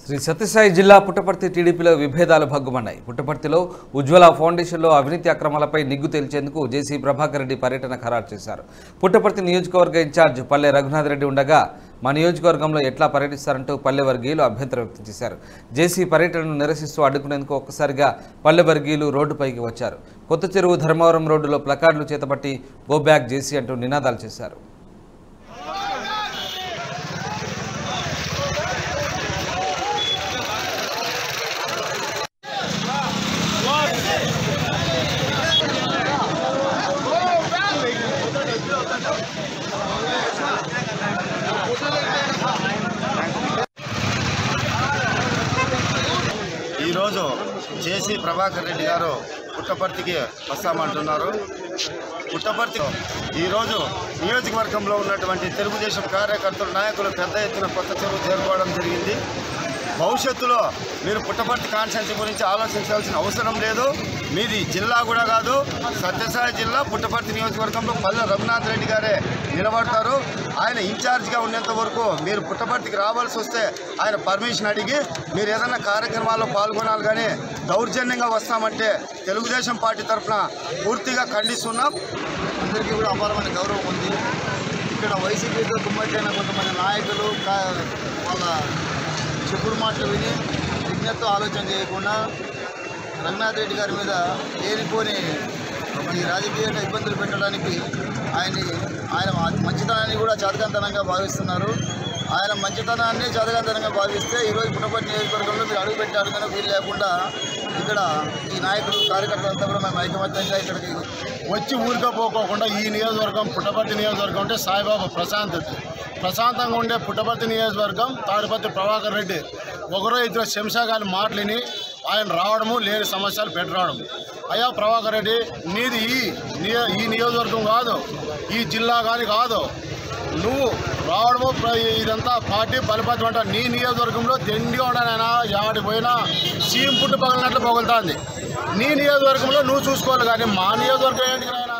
శ్రీ సత్యసాయి జిల్లా పుట్టపర్తి టీడీపీలో విభేదాలు భగ్గుమన్నాయి పుట్టపర్తిలో ఉజ్వల ఫౌండేషన్లో అవినీతి అక్రమాలపై నిగ్గు తేల్చేందుకు జేసీ ప్రభాకర్ రెడ్డి పర్యటన ఖరారు చేశారు పుట్టపర్తి నియోజకవర్గ ఇన్ఛార్జ్ పల్లె రఘునాథ్ రెడ్డి ఉండగా మా నియోజకవర్గంలో ఎట్లా పర్యటిస్తారంటూ పల్లె వర్గీయులు అభ్యంతరం వ్యక్తం చేశారు జేసీ పర్యటనను నిరసిస్తూ అడ్డుకునేందుకు ఒక్కసారిగా పల్లె వర్గీయులు రోడ్డుపైకి వచ్చారు కొత్త చెరువు ధర్మవరం రోడ్డులో ప్లకార్డులు చేతపట్టి గో బ్యాక్ జేసీ అంటూ నినాదాలు చేశారు ఈరోజు జేసీ ప్రభాకర్ రెడ్డి గారు పుట్టపర్తికి వస్తామంటున్నారు పుట్టపర్తి ఈరోజు నియోజకవర్గంలో ఉన్నటువంటి తెలుగుదేశం కార్యకర్తలు నాయకులు పెద్ద ఎత్తున కొత్త చెరువు చేరుకోవడం జరిగింది భవిష్యత్తులో మీరు పుట్టపర్తి కాన్స్టిట్యూన్సీ గురించి ఆలోచించాల్సిన అవసరం లేదు మీది జిల్లా కూడా కాదు సత్యసాయి జిల్లా పుట్టపర్తి నియోజకవర్గంలో పల్లె రఘునాథ్ రెడ్డి గారే నిలబడతారు ఆయన ఇన్ఛార్జ్గా ఉండేంత వరకు మీరు పుట్టపర్తికి రావాల్సి వస్తే ఆయన పర్మిషన్ అడిగి మీరు ఏదైనా కార్యక్రమాల్లో పాల్గొనాలి కానీ దౌర్జన్యంగా వస్తామంటే తెలుగుదేశం పార్టీ తరఫున పూర్తిగా ఖండిస్తున్నాం అందరికీ కూడా అపారమైన గౌరవం ఉంది ఇక్కడ వైసీపీతో కుమ్మక్కైన కొంతమంది నాయకులు కా- వాళ్ళ చెప్పుడు మాటలు విని విజ్ఞతతో ఆలోచన చేయకుండా రఘునాథ్ రెడ్డి గారి మీద లేనిపోని ఈ రాజకీయంగా ఇబ్బందులు పెట్టడానికి ఆయన్ని ఆయన మంచితనాన్ని కూడా చాతకంతనంగా భావిస్తున్నారు ఆయన మంచితనాన్ని చాతకంతనంగా భావిస్తే ఈరోజు పుట్టపర్తి నియోజకవర్గంలో మీరు అడుగు పెట్టారు కనుక వీలు లేకుండా ఇక్కడ ఈ నాయకులు కార్యకర్తలంతా కూడా మేము ఐకమత్యంగా ఇక్కడికి వచ్చి ఊరికే పోకోకుండా ఈ నియోజకవర్గం పుట్టపర్తి నియోజకవర్గం అంటే సాయిబాబా ప్రశాంతత ప్రశాంతంగా ఉండే పుట్టపర్తి నియోజకవర్గం తాడిపత్రి ప్రభాకర్ రెడ్డి ఒకరో ఇద్దరు శంషాగాలి మాటలిని ఆయన రావడము లేని సమస్యలు పెట్టరావడం అయ్యా ప్రభాకర్ రెడ్డి నీది ఈ నియో- ఈ నియోజకవర్గం కాదు ఈ జిల్లా కానీ కాదు నువ్వు రావడము ప్ర- ఇదంతా పార్టీ బలపత్రం అంట నీ నియోజకవర్గంలో దండిగా ఉన్నానైనా యాడికి పోయినా సీఎం పుట్టు పగలినట్లు పగులుతుంది నీ నియోజకవర్గంలో నువ్వు చూసుకోవాలి కానీ మా నియోజకవర్గం ఏంటి నాయనా